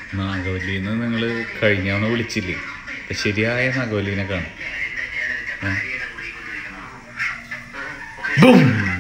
നാഗവല്ലിയിൽ നിന്ന് നിങ്ങൾ കഴിഞ്ഞ തവണ വിളിച്ചില്ലേ അപ്പൊ ശരിയായ നാഗവല്ലിനെ കാണും ആ. ബും!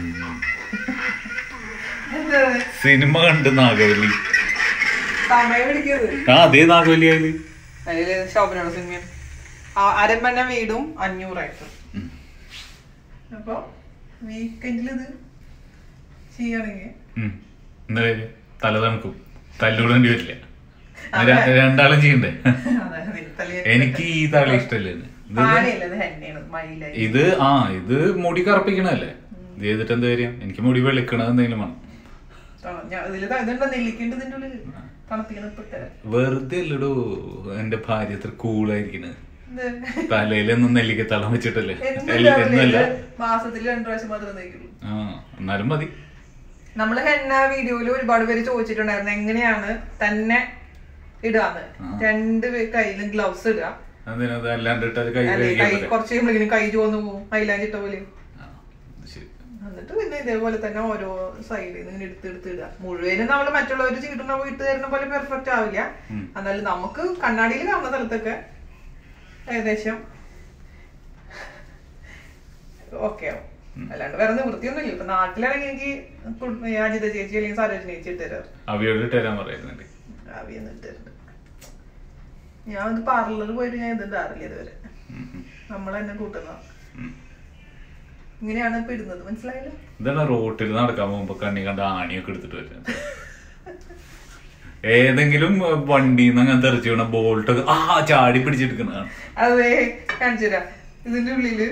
സിനിമ കണ്ട് നാഗവല്ലി സമയം പിടിക്കരുത് ആ അതേ നാഗവല്ലി ആയത് അതില് ശോഭനയുടെ സിനിമയും ആ- അരമന വീടും അഞ്ഞൂറായിട്ട് ഉം. അപ്പൊ വീക്കെൻഡിൽ ഇത് ചെയ്യണമെങ്കിൽ ഉം. എന്താ കാര്യം? തല തണുക്കും തല്ലൂടേണ്ടി വരില്ല ര- രണ്ടാളും ചെയ്യണ്ടേ എനിക്ക് ഈ തല ഇഷ്ടമല്ല ഇത്. ഇത് ആനയല്ല ഇത് ഹെന്നയാണ് മയിലായി ഇത് ആ ഇത് മുടി കറുപ്പിക്കണല്ലേ ഇത് ചെയ്തിട്ട് എന്താ കാര്യം എനിക്ക് മുടി വെളുക്കണത് എന്തെങ്കിലും വേണം ഇതില് ത- ഇതുണ്ടോ നെല്ലിക്കേണ്ട ഇതിന്റെ ഉള്ളിൽ തണുപ്പിക്കണം ഇപ്പൊ ഇട്ടേ. വെറുതെ അല്ലടോ എന്റെ ഭാര്യ എത്ര കൂളായിരിക്കണത് ഇത് തലയിലൊന്നും നെല്ലിക്ക തളം വെച്ചിട്ടല്ലേ എന്ത് എല്ല- രാവിലെ എന്നല്ല ഇത് മാസത്തിൽ രണ്ടു പ്രാവശ്യം മാത്രമേ തേക്കുള്ളൂ ആ എന്നാലും മതി നമ്മള് ഹെന്ന വീഡിയോയിൽ ഒരുപാട് പേര് ചോദിച്ചിട്ടുണ്ടായിരുന്നു എങ്ങനെയാണ് തന്നെ ഇടാന്ന് രണ്ട് പേ- കയ്യിലും ഗ്ലൗസ് ഇടുക അതിനത് അല്ലാണ്ട് ഇട്ട് അത് കൈ അല്ലെ കഴിക്കാൻ കൈ പറ്റില്ല. കുറച്ച് കഴിയുമ്പോഴേക്കും കൈ ചോന്ന് പോകും മൈലാഞ്ചി ഇട്ട പോലെ ആ, ശരി. എന്നിട്ട് പിന്നെ ഇതേപോലെ തന്നെ ഓരോ സൈഡിൽ നിന്ന് ഇങ്ങനെ എടുത്ത് എടുത്ത് ഇടുക മുഴുവനും നമ്മൾ മറ്റുള്ളവർ ചീട്ടുന്ന ഇട്ട് തരുന്ന പോലെ പെർഫെക്റ്റ് ആവില്ല ഉം. എന്നാലും നമുക്ക് കണ്ണാടിയിൽ കാണുന്ന സ്ഥലത്തൊക്കെ ഏകദേശം ഓക്കെ ആവും അല്ലാണ്ട് വേറെ നിവൃത്തിയൊന്നുമില്ല ഇപ്പൊ നാട്ടിലാണെങ്കിൽ എനിക്ക് കു- അജിത ചേച്ചി അല്ലെങ്കിൽ സരോജിനി ചേച്ചി ഇട്ട് തരാറ് അവിയോട് ഇട്ട് തരാൻ പറയുന്നുണ്ട് ആവിയൊന്നും ഇട്ട് തരുന്നുണ്ട് ഞാൻ ഇത് പാർലറിൽ പോയിട്ട് ഞാൻ ഇത് ഇടാറില്ല ഇതുവരെ ഉം, ഉം, നമ്മൾ തന്നെ കൂട്ടുന്ന ഉം. ഇങ്ങനെയാണ് ഇപ്പൊ ഇടുന്നത് മനസ്സിലായില്ല ഇതാണ് റോട്ടിൽ നടക്കാൻ പോകുമ്പോ കണ്ണി കണ്ട ആണിയൊക്കെ എടുത്തിട്ട് വരുന്നത് ഏതെങ്കിലും വണ്ടിയിൽ നിന്ന് അങ്ങനെ തെറിച്ച് വീണ ബോൾട്ട് ആ ചാടി പിടിച്ചെടുക്കുന്നതാണ് അതെ കാണിച്ചു തരാം ഇതിന്റെ ഉള്ളില്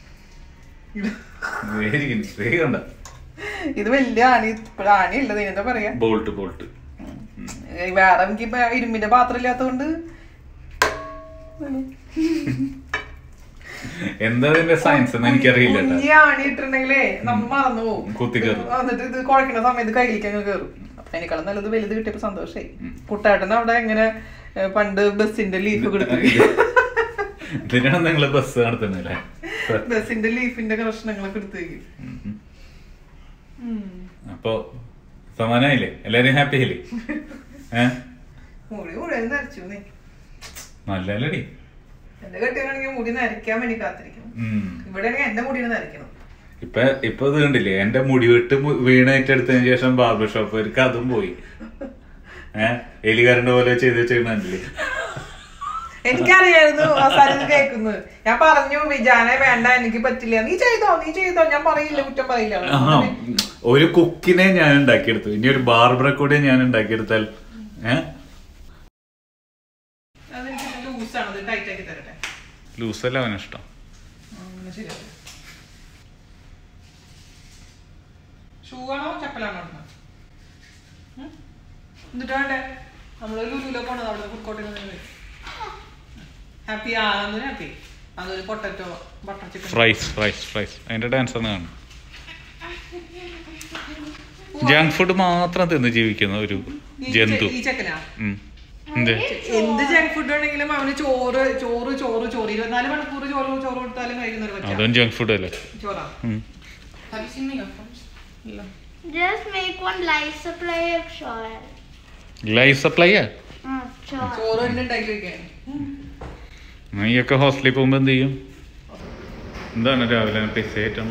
ദേ കണ്ട ഇത് വലിയ ആണി ഇപ്പഴ് ആണി ഉള്ളത് എന്താ പറയാ ബോൾട്ട് ബോൾട്ട് ഏ, വേറെ എനിക്ക് ഇപ്പൊ ഇരുമ്പിന്റെ പാത്രം ഇല്ലാത്തോണ്ട് എന്താ അതിന്റെ സയൻസ് എന്ന് എനിക്കറിയില്ല കേട്ടോ. കുഞ്ഞി ആണി ഇട്ടിട്ടുണ്ടെങ്കിലേ നമ്മ മറന്നു പോകും കുത്തിക്കേറും. എന്നിട്ട് ഇത് കുഴക്കുന്ന സമയത്ത് കയ്യിലേക്ക് അങ്ങ് കയറും അപ്പൊ അതിനേക്കാളും നല്ലത് വലുത് കിട്ടിയപ്പോ സന്തോഷായി കുട്ടാട്ടൻ അവിടെ എങ്ങനെ ഏ, പണ്ട് ബസ്സിന്റെ ലീഫ് കൊടുത്തു ഇതിനാണ് നിങ്ങള് ബസ് നടത്തുന്നല്ലേ ബസ്സിന്റെ ലീഫിന്റെ കഷ്ണങ്ങളൊക്കെ എടുത്തു വയ്ക്കും അപ്പൊ സമാനായില്ലേ എല്ലാരും ഹാപ്പി ആയില്ലേ ഏ മുടി മുഴുവൻ നരച്ചു നീ നല്ലല്ലടി എന്റെ കെട്ടിയാണെങ്കിൽ മുടി നരയ്ക്കാൻ വേണ്ടി കാത്തിരിക്കണം ഉം. ഇവിടെയാണെങ്കിൽ എന്റെ മുടിയാണ് നരയ്ക്കണം ഇപ്പൊ ഇപ്പൊ ഇത് കണ്ടില്ലേ എന്റെ മുടി വെട്ട് മു- വീണേറ്റെടുത്തതിന് ശേഷം ബാർബർ ഷോപ്പർക്ക് അതും പോയി ഏഹ് എലികാരന്റെ പോലെ ചെയ്ത് ചെയ്യണില്ലേ എനിക്കറിയായിരുന്നു അവസാനം ഇത് കേൾക്കുന്നത് ഞാൻ പറഞ്ഞു വിജാനെ വേണ്ട എനിക്ക് പറ്റില്ല നീ ചെയ്തോ നീ ചെയ്തോ ഞാൻ പറയില്ല കുറ്റം പറയില്ല ആ ഒരു കുക്കിനെ ഞാൻ ഉണ്ടാക്കിയെടുത്തു ഇനി ഒരു ബാർബറെ കൂടെ ഞാൻ ഉണ്ടാക്കിയെടുത്താൽ ഏഹ് അതെനിക്ക് ലൂസാണ് ഇത് ടൈറ്റ് ആക്കി തരട്ടെ ലൂസല്ല അവനിഷ്ടം അങ്ങനെ ശരിയാവും ഷൂ ആണോ ചപ്പലാണോ ഇടുന്നത്? ഉം? എന്നിട്ട് വേണ്ടേ നമ്മള് ലുലുലോ പോണത് അവിടെ ഫുഡ് കോർട്ടിൽ നിന്ന് ഹാപ്പി ആകുന്നതിന് ഹാപ്പി അതൊരു potato butter chicken fries fries fries അതിന്റെ ഡാൻസ് ഒന്ന് കാണും ജങ്ക് ഫുഡ് മാത്രം തിന്ന് ജീവിക്കുന്ന ഒരു ഈ ജന്തു ചെ- ഈ ചെക്കനാ ഉം. എന്ത് എന്ത് ജങ്ക് ഫുഡ് ആണെങ്കിലും അവന് ചോറ് ചോറ് ചോറ് ചോറ് ഇരുപത്തിനാല് മണിക്കൂർ ചോറ് ചോറ് കൊടുത്താലും കഴിക്കുന്നൊരു പറ്റാ അതും ജങ്ക് ഫുഡ് അല്ലേ ചോറാ ഉം. Have you seen my earphones? ഇല്ല Just make one life supply of soil. Life സപ്ലൈയാ Mm, soil. ചോറ് തന്നെ ഉണ്ടാക്കി വെക്കാൻ നീയൊക്കെ ഹോസ്റ്റലിൽ പോകുമ്പോ എന്ത് ചെയ്യും എന്താണ് രാവിലെ പിസ ആയിട്ടാണ്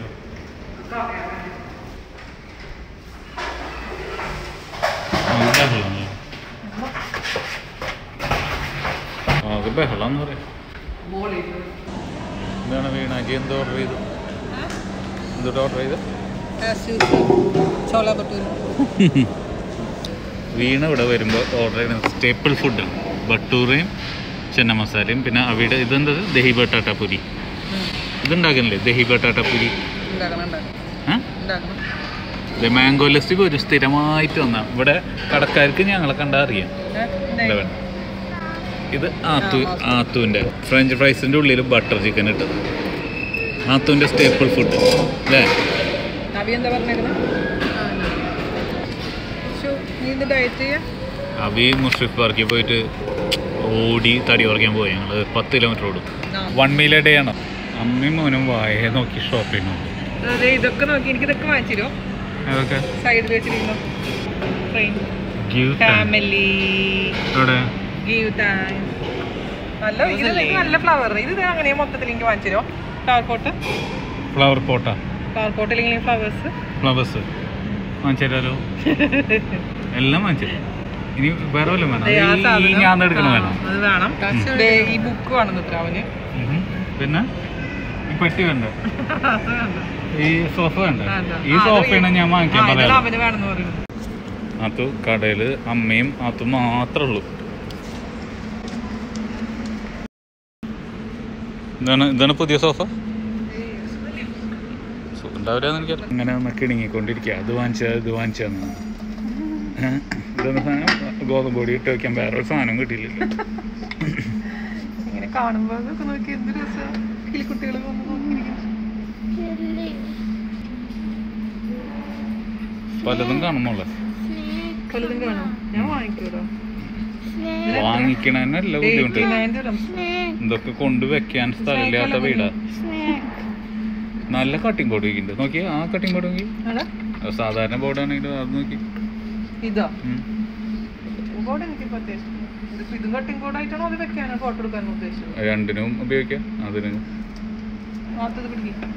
അത് ബഹളം എന്ന് പറയാം എന്താണ് വീണാജി എന്ത് ഓർഡർ ചെയ്തു എന്തുട്ട് ഓർഡർ ചെയ്ത് ചോല ഭട്ടൂര വീണ ഇവിടെ വരുമ്പോൾ ഓർഡർ ചെയ്യുന്നത് സ്റ്റേപ്പിൾ ഫുഡ് ബട്ടൂറയും ചെന്ന മസാലയും പിന്നെ അവിടെ ഇതെന്തത് ദഹി ബട്ടാട്ട പുരി ഇതുണ്ടാക്കുന്നില്ലേ ദഹി ബട്ടാട്ട പുരി ഉണ്ടാക്കണം ഉണ്ടാക്കണം ഏ? ഉണ്ടാക്കണം ഇത് മാംഗോ ലസ്സിക്ക് ഒരു സ്ഥിരമായിട്ട് വന്ന ഇവിടെ കടക്കാർക്ക് ഞങ്ങളെ കണ്ടാൽ അറിയാം ഏ? എന്താ ഉണ്ടായി. വേണ്ട ഇത് ആത്തു ആത്തുവിൻ്റെ ഫ്രഞ്ച് ഫ്രൈസിൻ്റെ ഉള്ളിൽ ബട്ടർ ചിക്കൻ ഇട്ടത് ആത്തുവിൻ്റെ സ്റ്റേപ്പിൾ ഫുഡ് അല്ലേ നവി എന്താ പറഞ്ഞേക്കുന്നത് നീ ഇത് ഡയറ്റ് ചെയ്യാ അവി മുഷ്രിഫ് പാർക്കിൽ പോയിട്ട് ഓടി തടി കുറയ്ക്കാൻ പോയി ഞങ്ങൾ പത്ത് കിലോമീറ്റർ ഓടും വൺ മീൽ ഡേ ആണ് അമ്മയും മോനും വായ നോക്കി ഷോപ്പിംഗ് അതെ ഇതൊക്കെ നോക്കി എനിക്ക് ഇതൊക്കെ വാങ്ങിച്ചിരോ അതൊക്കെ സൈഡിൽ വെച്ചിരിക്കുന്നു ട്രെയിൻ ഗീവ് ഫാമിലി ഇവിടെ ഗീവ് താങ്ക് നല്ല ഇത് ഇത് നല്ല ഫ്ലവർ ഇത് ഇത് അങ്ങനെ മൊത്തത്തിൽ എനിക്ക് വാങ്ങിച്ചു തരുമോ ഫ്ലവർ പോട്ട് ഫ്ലവർ പോട്ടാ ഫ്ലവർ പോട്ട് അല്ലെങ്കിൽ ഫ്ലവേഴ്സ് ഫ്ലവേഴ്സ് വാങ്ങിച്ചാലോ എല്ലാം വാങ്ങിച്ചു ഇനി വേറെ വല്ലതും വേണം ദേ, ആ ഈ- ഈ സാധനം. ഞാൻ എടുക്കണം വേണം അത് വേണം ദേ, ഈ ബുക്ക് വേണം നിത്ര അവന് ഉം. പിന്നെ ഈ പെട്ടി വേണ്ട ഈ സോഫ വേണ്ട വേണ്ട. ഈ ആ, അത് സോഫയാണ് ഞാൻ ആ, വാങ്ങിക്കാൻ ഇത് പറയാം അവന് വേണമെന്ന് പറയുന്നു അത് കടയില് അമ്മയും അതും മാത്രമേ ഉള്ളൂ ഇതാണ് ഇതാണ് പുതിയ സോഫ ഉണ്ടാവില്ല എനിക്ക് ഇങ്ങനെ ഒന്ന് കിണുങ്ങിക്കൊണ്ടിരിക്കുക അത് വാങ്ങിച്ചാ ഇത് വാങ്ങിച്ചാന്ന് ഇതൊന്നും സാധനം ഗോതമ്പ് പൊടി ഇട്ട് വെക്കാൻ വേറെ ഒരു സാധനം കിട്ടിയില്ല ഇങ്ങനെ കാണുമ്പോ അതൊക്കെ നോക്കി എന്ത് രസം കിളിക്കുട്ടികൾ വന്ന് നോക്കിയിരിക്കുന്നു Chili. പലതും കാണുന്നുള്ളു Snake. പലതും കാണും ഞാൻ വാങ്ങിക്കൂടോ Snake. വാങ്ങിക്കണല്ല ബുദ്ധിമുട്ട് Snake. ഇതൊക്കെ കൊണ്ടുവെക്കാൻ സ്ഥലമില്ലാത്ത വീടാ Snake. നല്ല കട്ടിങ് ബോർഡ് വയ്ക്കുന്നുണ്ട് നോക്കി ആ കട്ടിങ് ബോർഡ് നോക്കി അത് സാധാരണ ബോർഡാണെങ്കിൽ അത് നോക്കി ഇതോ ഉം. ബോർഡ് എനിക്ക് ഇപ്പൊ അത്യാവശ്യം ഇതിപ്പോ ഇത് കട്ടിങ് ബോർഡായിട്ടാണോ അത് വെക്കാനോ ഫോട്ടോ എടുക്കാനോ ഉദ്ദേശിച്ചത് രണ്ടിനും ഉപയോഗിക്കാം അതിന് മാത്രത് പിടിക്കും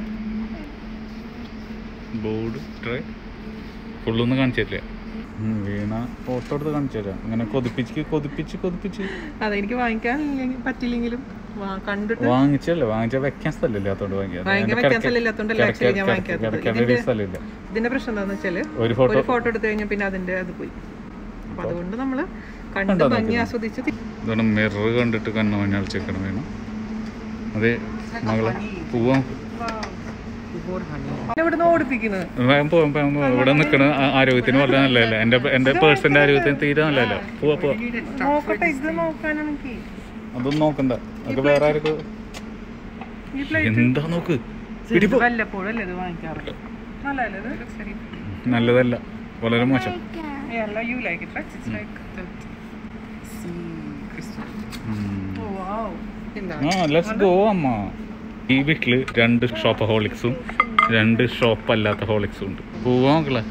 ബോർഡ് ട്രേ ഫുള്ളൊന്നും കാണിച്ചില്ല വീണ ഫോട്ടോ എടുത്ത് കാണിച്ചില്ല അങ്ങനെ കൊതിപ്പിച്ച് കൊതിപ്പിച്ച് കൊതിപ്പിച്ച് അതെനിക്ക് വാങ്ങിക്കാൻ ഇല്ലെങ്കിൽ- പറ്റില്ലെങ്കിലും വാ- കണ്ടിട്ട് വാങ്ങിച്ചല്ലേ വാങ്ങിച്ച വെക്കാൻ സ്ഥലമില്ലാത്തോണ്ട് വാങ്ങിയത് വാങ്ങിക്കാൻ അതിന്റെ വെക്കാൻ കിടക്ക- സ്ഥലമില്ലാത്തോണ്ടല്ലേ കിടക്ക- actually ഞാൻ കിടക്ക- വാങ്ങിക്കാത്തത്. കിടക്കാൻ ഒരു ഇതിന്റെ- സ്ഥലമില്ല ഇതിന്റെ പ്രശ്നം എന്താന്ന് വെച്ചാല് ഒരു ഫോട്ടോ ഒരു ഫോട്ടോ എടുത്തു കഴിഞ്ഞാൽ പിന്നെ അതിന്റെ അത് പോയി അപ്പൊ അതുകൊണ്ട് നമ്മള് കണ്ട് കണ്ടോ ഭംഗി നോക്കുന്നത്? ആസ്വദിച്ച് തി- ഇതാണ് മിറർ കണ്ടിട്ട് കണ്ണു മഞ്ഞളിച്ചേക്കണം വേണം അതെ മകളെ പോവാം ഞാൻ ഇവിടുന്ന് ഓടിപ്പിക്കുന്നത് വേഗം പോവാം വേഗം പോവാം. ഇവിടെ നിൽക്കണ ആരോഗ്യത്തിന് വളരെ നല്ലതല്ല എൻ്റെ എൻ്റെ പേഴ്സൻ്റെ ആരോഗ്യത്തിന് തീരെ നല്ലതല്ല പോവാ പോവാ നോക്കട്ടെ ഇത് നോക്കാനാണെങ്കിൽ അതൊന്നും നോക്കണ്ട നമുക്ക് വേറെ ആർക്കും ഈ പ്ലേറ്റ് എന്താ നോക്ക് പിടിപ്പോ വല്ലപ്പോഴും അല്ലേ ഇത് വാങ്ങിക്കാറ് നല്ലതല്ലേ ഇത് ശരി നല്ലതല്ല വളരെ മോശം Yeah, you like it, right? It's like that. ഉം. Oh, wow. ആ ലെറ്റ്സ് ഗോ അമ്മ ഈ വീട്ടില് രണ്ട് ഷോപ്പ് ഹോളിക്സും രണ്ട് ഷോപ്പ് അല്ലാത്ത ഹോളിക്സും ഉണ്ട് പോവാ മക്കളെ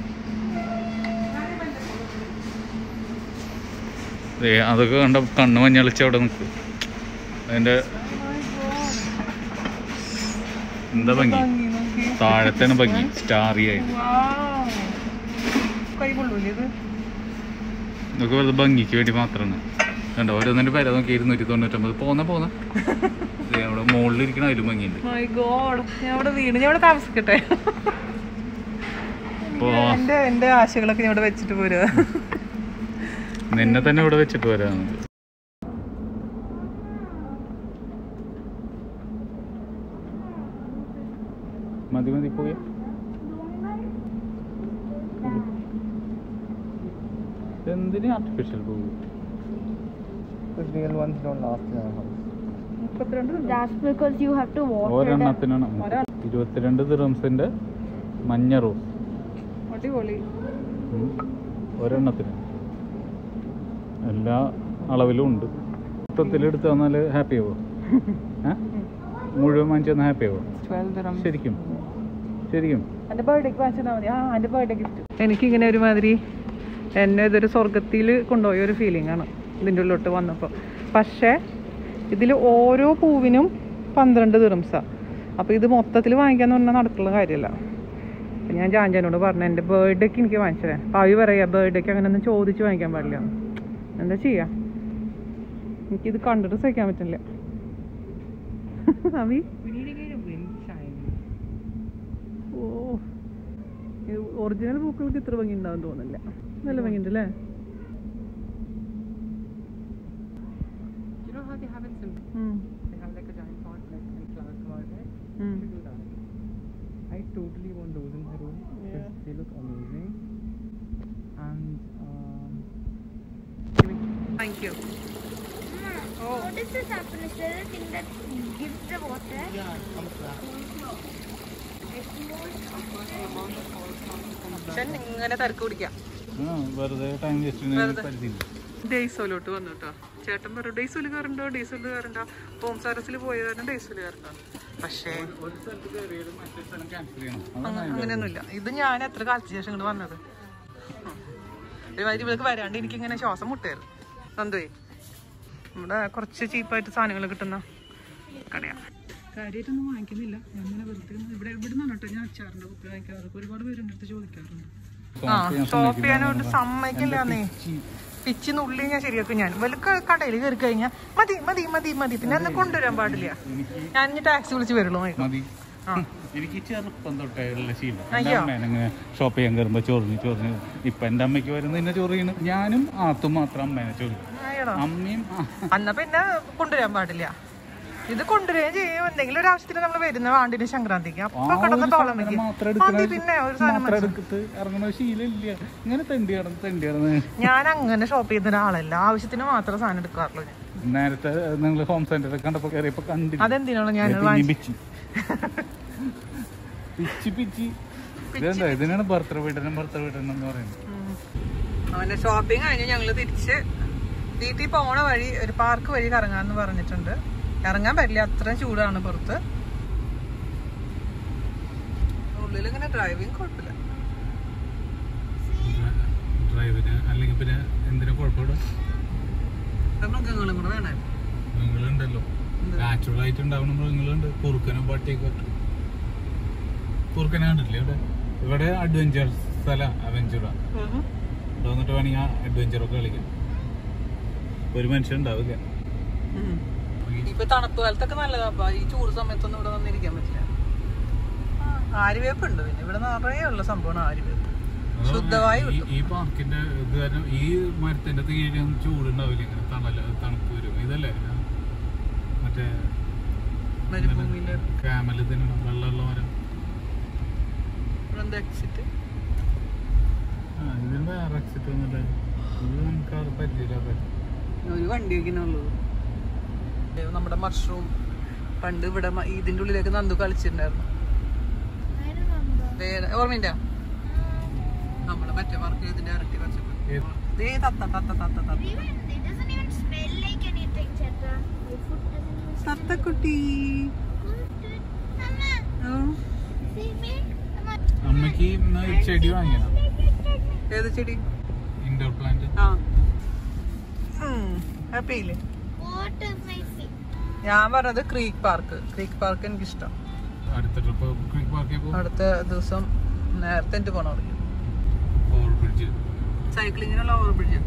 ദേ, അതൊക്കെ കണ്ട കണ്ണ് മഞ്ഞളിച്ച് അവിടെ നിൽക്കും അതിന്റെ എന്താ ഭംഗി ഭംഗി നോക്കി. താഴത്താണ് ഭംഗി സ്റ്റാറി ആയിട്ട് Wow. കൈ കൊള്ളൂലേ ഇത് ഇതൊക്കെ വെറുതെ ഭംഗിക്ക് വേണ്ടി മാത്രമാണ് കണ്ടോ ഓരോന്നിന്റെ പേര നോക്കി ഇരുന്നൂറ്റി തൊണ്ണൂറ്റൊമ്പത് പോന്ന പോന്ന ദേ, അവിടെ മുകളിലിരിക്കണ അതിലും ഭംഗിയുണ്ട് മൈ ഗോഡ് ഞാൻ ഇവിടെ വീണ് ഞാൻ ഇവിടെ താമസിക്കട്ടെ അപ്പോ എന്റെ എന്റെ ആശകളൊക്കെ ഞാൻ ഇവിടെ വെച്ചിട്ട് പോരുക നിന്നെ തന്നെ ഇവിടെ വെച്ചിട്ട് വരാം മതി മതി പോയി എന്തിന് ആർട്ടിഫിഷ്യൽ പോകും real ones don't last in our house. മുപ്പത്തിരണ്ട് That's because you have to water them. ഒരെണ്ണത്തിനാണ് ഇരുപത്തിരണ്ട് ദിറംസിന്റെ മഞ്ഞ റോസ് അടിപൊളി ഉം. ഒരെണ്ണത്തിന് എല്ലാ അളവിലും ഉണ്ട് മൊത്തത്തിൽ എടുത്ത് തന്നാൽ ഹാപ്പി ആവോ ഏ? മുഴുവൻ വാങ്ങിച്ചു തന്നാൽ ഹാപ്പി ആവോ ട്വൽവ് ശരിക്കും ശരിക്കും എൻ്റെ ബർത്ത്ഡേക്ക് വാങ്ങിച്ചാൽ മതി ആ എൻ്റെ ബർത്ത്ഡേ ഗിഫ്റ്റ് എനിക്കിങ്ങനെ ഒരുമാതിരി എന്നെ ഇതൊരു സ്വർഗത്തിൽ കൊണ്ടുപോയ ഒരു ഫീലിംഗ് ആണ് ഇതിൻ്റെ ഉള്ളിലോട്ട് വന്നപ്പോൾ പക്ഷേ ഇതിൽ ഓരോ പൂവിനും പന്ത്രണ്ട് ദിറംസാണ് അപ്പോൾ ഇത് മൊത്തത്തിൽ വാങ്ങിക്കാന്ന് പറഞ്ഞാൽ നടക്കുള്ള കാര്യമല്ല അപ്പം ഞാൻ ജാൻജാനോട് പറഞ്ഞു എൻ്റെ ബർത്ത്ഡേക്ക് എനിക്ക് വാങ്ങിച്ചു തരാൻ പാവി പറയാ ബർത്ത്ഡേക്ക് അങ്ങനെ ഒന്നും ചോദിച്ച് വാങ്ങിക്കാൻ പാടില്ല എന്താ ചെയ്യാ എനിക്കിത് കണ്ടിട്ട് സഹിക്കാൻ പറ്റില്ല അവി ഓ ഒറിജിനൽ പൂക്കൾക്ക് ഇത്ര ഭംഗി ഉണ്ടാവും തോന്നില്ല നല്ല ഭംഗിയുണ്ട് അല്ലേ You know how they have it simple? ഉം. They have like a giant pot, like and flowers come out there. ഉം. You do that. I totally want those in my room because Yeah. they look amazing. And um, Thank you. Oh. What does this happen? Is there a thing that gives the water? yeah, it comes back. പക്ഷെ ഇങ്ങനെ തിരക്ക് പിടിക്കാം ആ, വെറുതെ time വേസ്റ്റിന് വെറുതെ. പരിധിയില്ല ഡേയ്സോലോട്ട് വന്നു കേട്ടോ ചേട്ടൻ പറഞ്ഞു ഡേയ്സോല് കയറുണ്ടോ ഡേയ്സോല് കയറണ്ടോ ഹോം സർവീസിൽ പോയ കാരണം ഡേയ്സോല് കയറണ്ടോ പക്ഷേ ഒരു സ്ഥലത്ത് കയറിയാലും മറ്റേ സ്ഥലം ക്യാൻസൽ ചെയ്യണം അങ്ങ- അങ്ങനെയൊന്നുമില്ല ഇത് ഞാൻ എത്ര കാലത്തിന് ശേഷം ഇങ്ങോട്ട് വന്നത് ഒരുമാതിരി ഇവർക്ക് വരാണ്ട് എനിക്ക് ഇങ്ങനെ ശ്വാസം മുട്ടായിരുന്നു നന്ദുവേ ഇവിടെ കുറച്ച് ചീപ്പായിട്ട് സാധനങ്ങൾ കിട്ടുന്ന കടയാണ് കാര്യമായിട്ടൊന്നും വാങ്ങിക്കുന്നില്ല ഞാൻ ഇങ്ങനെ വെറുതെ ഇരുന്ന് ഇവിടെ ഇവിടെ നിന്നാണ് കേട്ടോ ഞാൻ അച്ചാറിന്റെ കുപ്പി വാങ്ങിക്കാറ് ഒരുപാട് പേര് എൻ്റെ അടുത്ത് ചോദിക്കാറുണ്ട് ആ ഷോപ്പ് ചെയ്യാനോട്ട് സമ്മതിക്കില്ലാന്നേ പിച്ച് നുള്ളി ഞാൻ ശരിയാക്കും ഞാൻ വല്ല കടയിൽ കയറി കഴിഞ്ഞാൽ മതി മതി മതി മതി പിന്നെ എന്നെ കൊണ്ടുവരാൻ പാടില്ല ഞാൻ ഇനി ടാക്സി വിളിച്ച് വരുള്ളൂ നോക്കാം. മതി ആ എനിക്ക് ചെറുപ്പം തൊട്ടേ ഉള്ള ശീലം എൻ്റെ അയ്യോ. അമ്മേനെ ഇങ്ങനെ ഷോപ്പ് ചെയ്യാൻ കയറുമ്പോ ചൊറിഞ്ഞ് ചൊറിഞ്ഞ് ഇപ്പൊ എന്റെ അമ്മയ്ക്ക് വരുന്ന എന്നെ ചൊറിയണ് ഞാനും ആത്തും മാത്രം അമ്മേനെ ചൊറിയും ആയടാ അമ്മയും ആ, അന്ന പിന്നെ കൊണ്ടുവരാൻ പാടില്ല ഇത് കൊണ്ടുവരികയും ചെയ്യും എന്തെങ്കിലും ഒരു ആവശ്യത്തിന് നമ്മൾ വരുന്ന വാണ്ടിന് സംക്രാന്തിക്ക് ആ അപ്പൊ കിടന്ന് ഒരു തോളം സാധനം വെക്കും മാത്രം മതി പിന്നെ ഒരു സാധനം മാത്രം മനസ്സിലായി. എടുത്തിട്ട് ഇറങ്ങുന്ന ശീലമില്ല ഇങ്ങനെ തെണ്ടി കിടന്ന് തെണ്ടി കിടന്ന് ഞാൻ അങ്ങനെ ഷോപ്പ് ചെയ്യുന്ന ഒരാളല്ല ആവശ്യത്തിന് മാത്രം സാധനം എടുക്കാറുള്ളൂ ഞാൻ നേരത്തെ നിങ്ങൾ ഹോം സെന്ററിൽ കണ്ടപ്പോ കയറിയപ്പോ കണ്ടില്ല അതെന്തിനാണ് ഞാൻ ഇത് വാങ്ങി- പിച്ചി പിച്ചി പിച്ചി ഇതെന്താ ഇതിനാണ് ബർത്ത്ഡേ വീട്ടനും ബർത്ത്ഡേ വീട്ടനും എന്ന് പറയുന്നത് ഉം. അവന്റെ ഷോപ്പിംഗ് കഴിഞ്ഞ് ഞങ്ങള് തിരിച്ച് വീട്ടിൽ പോണ വഴി ഒരു പാർക്ക് വഴി കറങ്ങാന്ന് പറഞ്ഞിട്ടുണ്ട് ഇറങ്ങാൻ പറ്റില്ല അത്രയും ചൂടാണ് പുറത്ത് ഉള്ളിൽ ഇങ്ങനെ ഡ്രൈവിംഗ് കുഴപ്പമില്ല ഡ്രൈവിന് അല്ലെങ്കിൽ പിന്നെ എന്തിനാ കുഴപ്പമില്ല മൃഗങ്ങളും കൂടെ വേണം മൃഗങ്ങളുണ്ടല്ലോ നാച്ചുറൽ ആയിട്ട് ഉണ്ടാവുന്ന മൃഗങ്ങളുണ്ട് കുറുക്കനും പട്ടിയൊക്കെ കുറുക്കനെ കണ്ടിട്ടില്ലേ ഇവിടെ ഇവിടെ അഡ്വഞ്ചർ സ്ഥലം അവഞ്ചറാ ഇവിടെ വന്നിട്ട് വേണമെങ്കിൽ ആ അഡ്വഞ്ചർ ഒക്കെ കളിക്കാം ഒരു മനുഷ്യൻ ഉണ്ടാവില്ല ഇപ്പൊ തണുപ്പ് കാലത്തൊക്കെ നല്ലതാ ഈ ചൂട് സമയത്തൊന്നും ഇവിടെ വന്നിരിക്കാൻ പറ്റില്ല ആര്യവേപ്പ് ഉണ്ട് പിന്നെ ഇവിടെ നിറയെ ഉള്ള സംഭവമാണ് ആര്യവേപ്പ് ശുദ്ധവായു ഈ- കിട്ടും ഈ പാർക്കിന്റെ ഇത് കാരണം ഈ മരത്തിന്റെ കീഴിൽ ചൂടുണ്ടാവില്ല ഇങ്ങനെ തണല തണുപ്പ് വരും ഇതല്ലേ ആ, മറ്റേ മരുഭൂമിയിലെ ക്യാമൽ തന്നെ വെള്ളമുള്ള മരം ഇവിടെ എന്താ എക്സിറ്റ് ആ ഇതിന് വേറെ എക്സിറ്റ് ഒന്നുമില്ല ഇത് നമുക്ക് അത് പറ്റില്ല ഒരു വണ്ടിയൊക്കെ ഉള്ളൂ നമ്മുടെ മഷ്റൂം പണ്ട് ഇവിടെ മ- ഇതിന്റെ ഉള്ളിലേക്ക് നന്ദു കളിച്ചിട്ടുണ്ടായിരുന്നു I remember. വേറെ ഓർമ്മയില്ല നമ്മള് മറ്റേ വർക്ക് ഇതിന്റെ ഇരട്ടി ഏത്? ദേ തത്ത തത്ത തത്ത തത്ത Even it doesn't even smell like anything, Cheta. Your food doesn't even smell തത്തക്കുട്ടി good. Mama, ഉം. see me? Mama, അമ്മക്ക് ഇന്ന് ഒരു ചെടി വാങ്ങിക്കണം ഏത് ചെടി ഇൻഡോർ പ്ലാന്റ് ആ ഹാപ്പി ഇല്ലേ what is my feet? ഞാൻ പറഞ്ഞത് ക്രീക്ക് പാർക്ക് ക്രീക്ക് പാർക്ക് എനിക്ക് ഇഷ്ടം അടുത്ത ട്രിപ്പ് ക്രിക്ക് പാർക്കിൽ പോകും അടുത്ത ദിവസം നേരത്തെ എനിക്ക് പോകണം അവിടെ ഓവർ ബ്രിഡ്ജ് സൈക്ലിങ്ങിനുള്ള ഓവർ ബ്രിഡ്ജ്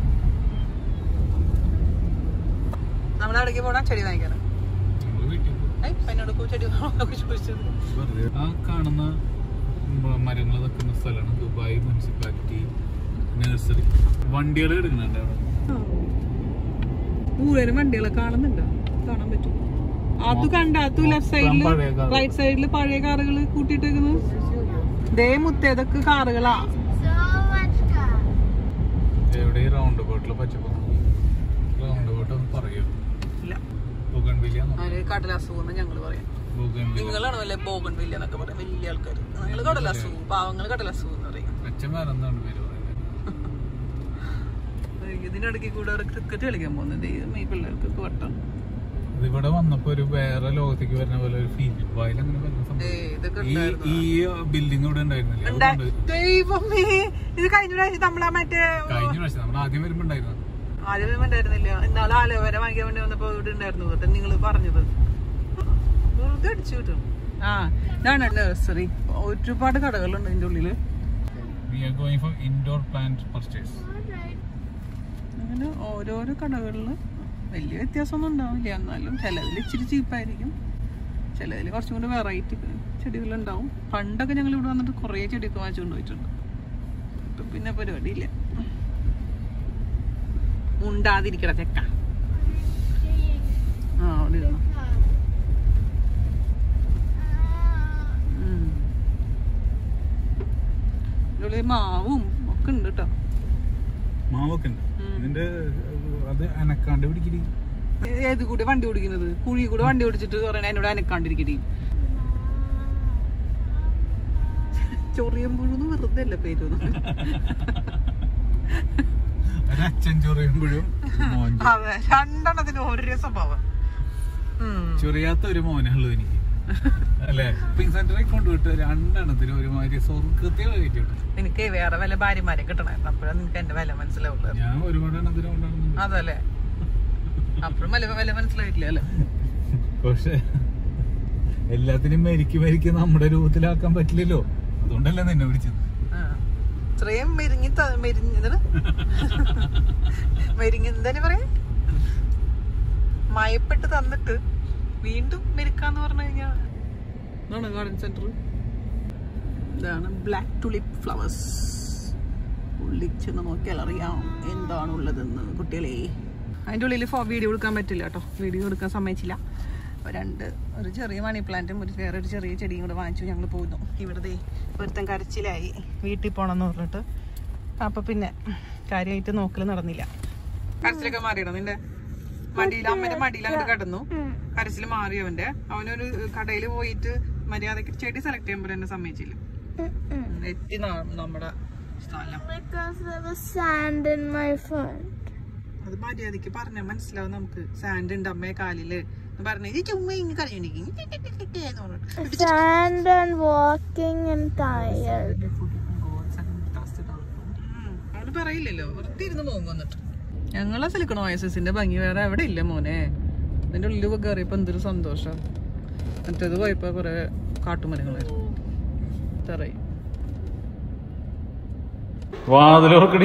നമ്മൾ അവിടേക്ക് പോകണം ചെടി വാങ്ങിക്കണം നമ്മൾ വീട്ടിൽ പോകും ഏയ് എന്നോട് പോ ചെടി വാങ്ങാനൊക്കെ ചോദിച്ചത് വെറുതെ ആ കാണുന്ന മരങ്ങൾ നിൽക്കുന്ന സ്ഥലമാണ് ദുബായ് മുനിസിപ്പാലിറ്റി നഴ്സറി വണ്ടികൾ എടുക്കുന്നുണ്ട് അവിടെ കൂടുതലും വണ്ടികളെ കാണുന്നുണ്ട് കാണാൻ പറ്റും അത് കണ്ട അത് ലെഫ്റ്റ് സൈഡില് പഴയ കാറ്. റൈറ്റ് സൈഡില് പഴയ കാറുകൾ കൂട്ടിയിട്ടേക്കുന്നത് ദേ മുത്തേതൊക്കെ കാറുകളാ So much car. എവിടെ ഈ റൗണ്ട് ബോട്ടിൽ പച്ചപ്പ് റൗണ്ട് ബോട്ട് ഒന്ന് പറയൂ ഇല്ല ബോഗൺ വില്ല അതിന് കടലാസു എന്ന് ഞങ്ങള് പറയാം ബോഗൺ വില്ല നിങ്ങളാണ് വല്ല ബോഗൺ വില്ല എന്നൊക്കെ പറയാം വലിയ ആൾക്കാർ നിങ്ങൾ കടലാസു പാവങ്ങൾ കടലാസു എന്ന് പറയും അച്ഛൻ വേറെ എന്താണ് പേര് പറയുന്നത് ഇതിനിടയ്ക്ക് കൂടെ അവിടെ ക്രിക്കറ്റ് കളിക്കാൻ പോകുന്നത് ഈ പിള്ളേർക്കൊക്കെ വട്ടം ഇത് ഇവിടെ വന്നപ്പോ ഒരു വേറെ ലോകത്തേക്ക് വരുന്ന പോലെ ഒരു ഫീൽ ദുബായിൽ അങ്ങനെ വരുന്ന സംഭവം ഏയ് ഇതൊക്കെ ഈ ഉണ്ടായിരുന്നു. ഈ ബിൽഡിംഗ് ഇവിടെ ഉണ്ടായിരുന്നില്ല ഉണ്ടാ- അതുകൊണ്ട് ദൈവമേ ഇത് കഴിഞ്ഞ പ്രാവശ്യം നമ്മളാ മറ്റേ കഴിഞ്ഞ പ്രാവശ്യം നമ്മൾ ആദ്യം വരുമ്പോ ഉണ്ടായിരുന്നു ആരും ഉണ്ടായിരുന്നില്ല ഇന്നാളെ ആലോചന വാങ്ങിക്കാൻ വേണ്ടി വന്നപ്പോ ഇവിടെ ഉണ്ടായിരുന്നു കേട്ടോ നിങ്ങൾ പറഞ്ഞത് വെറുതെ അടിച്ചു കിട്ടും ആ ഇതാണ് നഴ്സറി ഒരുപാട് കടകളുണ്ട് ഇതിന്റെ ഉള്ളില് we are going for indoor plant purchase Alright. അങ്ങനെ ഓരോരോ കടകളില് വലിയ വ്യത്യാസമൊന്നും ഉണ്ടാവില്ല എന്നാലും ചിലതിൽ ഇച്ചിരി ചീപ്പായിരിക്കും ചിലതിൽ കുറച്ചും കൂടി വെറൈറ്റി ചെടികളുണ്ടാവും പണ്ടൊക്കെ ഞങ്ങൾ ഇവിടെ വന്നിട്ട് കുറേ ചെടിയൊക്കെ വാങ്ങിച്ചുകൊണ്ട് പോയിട്ടുണ്ട് ഇപ്പൊ പിന്നെ പരിപാടിയില്ല മുണ്ടാതിരിക്കട ചെക്ക ആ അവിടെ ഇരുന്നു ഉം. ഇതിന്റെ ഉള്ളിൽ മാവും ഒക്കെ ഉണ്ട് കേട്ടോ മാവൊക്കെ ഉണ്ട് ഉം. ഇതിന്റെ അത് അനക്കാണ്ട് പിടിക്കടി ഏത് കൂടി വണ്ടി ഓടിക്കുന്നത് കുഴി കൂടെ വണ്ടി ഓടിച്ചിട്ട് പറയണ എന്നോട് അനക്കാണ്ടിരിക്കടി ചൊറിയുമ്പോഴൊന്നും വെറുതെ അല്ല പേര് ഒരച്ഛൻ ചൊറിയുമ്പോഴും മോൻ ചൊ- അതെ രണ്ടെണ്ണത്തിന് ഓരോ സ്വഭാവം ഉം. ചൊറിയാത്ത ഒരു മോനേ ഉള്ളൂ എനിക്ക് അല്ലേ ഷോപ്പിംഗ് സെന്ററിൽ കൊണ്ടുവിട്ട് രണ്ടെണ്ണത്തിന് ഒരുമാതിരി സ്വർഗത്തെ കയറ്റി വിട്ടു നിനക്ക് വേറെ വല്ല ഭാര്യമാരെ കിട്ടണായിരുന്നു അപ്പോഴാണ് നിനക്ക് എന്റെ വില മനസ്സിലാവുള്ളത് ഞാൻ ഒരുപാട് എണ്ണത്തിന് കൊണ്ടുവരുന്നുണ്ട് അതല്ലേ അപ്പോഴും വില വില മനസ്സിലായിട്ടില്ല അല്ലേ പക്ഷെ എല്ലാത്തിനും മരിക്ക് മരിക്ക് നമ്മുടെ രൂപത്തിലാക്കാൻ പറ്റില്ലല്ലോ അതുകൊണ്ടല്ലേ നിന്നെ വിളിച്ചത് ആ. ഇത്രയും മെരിഞ്ഞി ത- മെരിഞ്ഞതാണ് മെരിഞ്ഞ എന്താണ് പറയാ മയപ്പെട്ട് തന്നിട്ട് വീണ്ടും മെരുക്കാന്ന് പറഞ്ഞു കഴിഞ്ഞാ ഇതാണ് ഗാർഡൻ സെന്റർ ഇതാണ് ബ്ലാക്ക് ടുലിപ്പ് ഫ്ലവേഴ്സ് ഉള്ളിൽ ചെന്ന് നോക്കിയാൽ അറിയാം എന്താണ് ഉള്ളതെന്ന് കുട്ടികളെ അതിൻ്റെ ഉള്ളിൽ ഫോ വീഡിയോ എടുക്കാൻ പറ്റില്ല കേട്ടോ വീഡിയോ എടുക്കാൻ സമ്മതിച്ചില്ല അപ്പോൾ രണ്ട് ഒരു ചെറിയ മണി പ്ലാന്റും ഒരു വേറെ ഒരു ചെറിയ ചെടിയും കൂടെ വാങ്ങിച്ചു ഞങ്ങൾ പോയിരുന്നു ഇവിടുത്തെ ഒരുത്തൻ കരച്ചിലായി വീട്ടിൽ പോകണമെന്ന് പറഞ്ഞിട്ട് അപ്പോൾ പിന്നെ കാര്യമായിട്ട് നോക്കൽ നടന്നില്ല കരച്ചിലൊക്കെ മാറിയിടോ നിന്റെ മടിയിൽ അമ്മന്റെ മടിയിൽ അങ്ങോട്ട് കിടന്നു കരച്ചിൽ മാറി അവന്റെ അവനൊരു കടയിൽ പോയിട്ട് മര്യാദക്ക് ചെടി സെലക്ട് ചെയ്യുമ്പോൾ എന്നെ സമ്മതിച്ചില്ല എത്തി ന- നമ്മുടെ സ്ഥലം Because there was sand in my front. അത് മര്യാദക്ക് പറഞ്ഞാൽ മനസ്സിലാവും നമുക്ക് സാൻഡ് ഉണ്ട് അമ്മയെ കാലില് പറഞ്ഞു ഇത് ചുമ്മാ ഇങ്ങനെ കരഞ്ഞിരിക്കും Sand and walking and tired. അവള് പറയില്ലല്ലോ വെറുതെ ഇരുന്ന് പോകും വന്നിട്ട് ഞങ്ങളെ സിലിക്കണ ഓയസിന്റെ ഭംഗി വേറെ എവിടെ ഇല്ല മോനെ അതിന്റെ ഉള്ളിൽ കയറിയപ്പോ എന്തൊരു സന്തോഷം മറ്റേത് പോയപ്പോ കുറെ കാട്ടുമരങ്ങളായിരുന്നു തറയി വാതിലോർക്കടി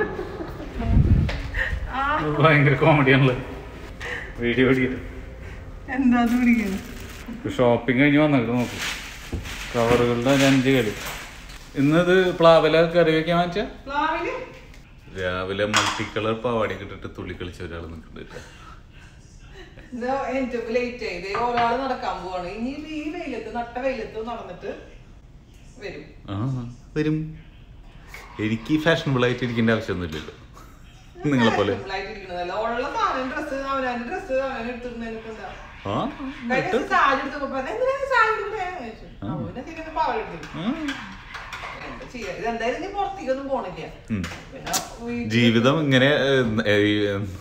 ഭയങ്കര കോമഡിയാണല്ലോ വീഡിയോ ഓടിയിട്ട് എന്താ പിടിക്കുന്നത് ഷോപ്പിംഗ് കഴിഞ്ഞ് വന്നിട്ട് നോക്കൂ കവറുകളുടെ ഒരു അഞ്ച് കളി ഇന്നത് പ്ലാവില കറി വെക്കാൻ വാങ്ങിച്ച പ്ലാവില് രാവിലെ മൾട്ടി കളർ പാവാടി ഇട്ടിട്ട് തുള്ളി കളിച്ച ഒരാൾ നിൽക്കുന്നുണ്ട് എനിക്ക് ലേറ്റ് ആയി ഒരാള് നടക്കാൻ പോവാണ് ഇനി ഈ വെയിലത്ത് നട്ട വെയിലത്ത് നടന്നിട്ട് വരും ആ വരും എനിക്ക് ഫാഷനബിൾ ആയിട്ട് ഇരിക്കേണ്ട ആവശ്യമൊന്നുമില്ലല്ലോ നിങ്ങളെ പോലെ ഫുള്ളായിട്ടിരിക്കണതല്ല ഉള്ള സാധനം ഡ്രസ്സ് അവനാന്റെ ഡ്രസ്സ് അവൻ എടുത്തിരുന്നതിനിപ്പോ എന്താ ആ കഴിഞ്ഞ ദിവസം സാരി എടുത്തപ്പോ പറഞ്ഞു, "എന്തിനാ ഈ സാരി എടുക്കണേ?" ചോദിച്ചു. അവനെ തിരിഞ്ഞ് പാവ എടുത്തു. ആ. എന്താ ചെയ്യാ? ഇതെന്തായാലും നീ പുറത്തേക്കൊന്നും പോണില്ല ഉം. പിന്നെ വീട്ടിൽ ജീവിതം ഇങ്ങനെ ഏ, ഈ,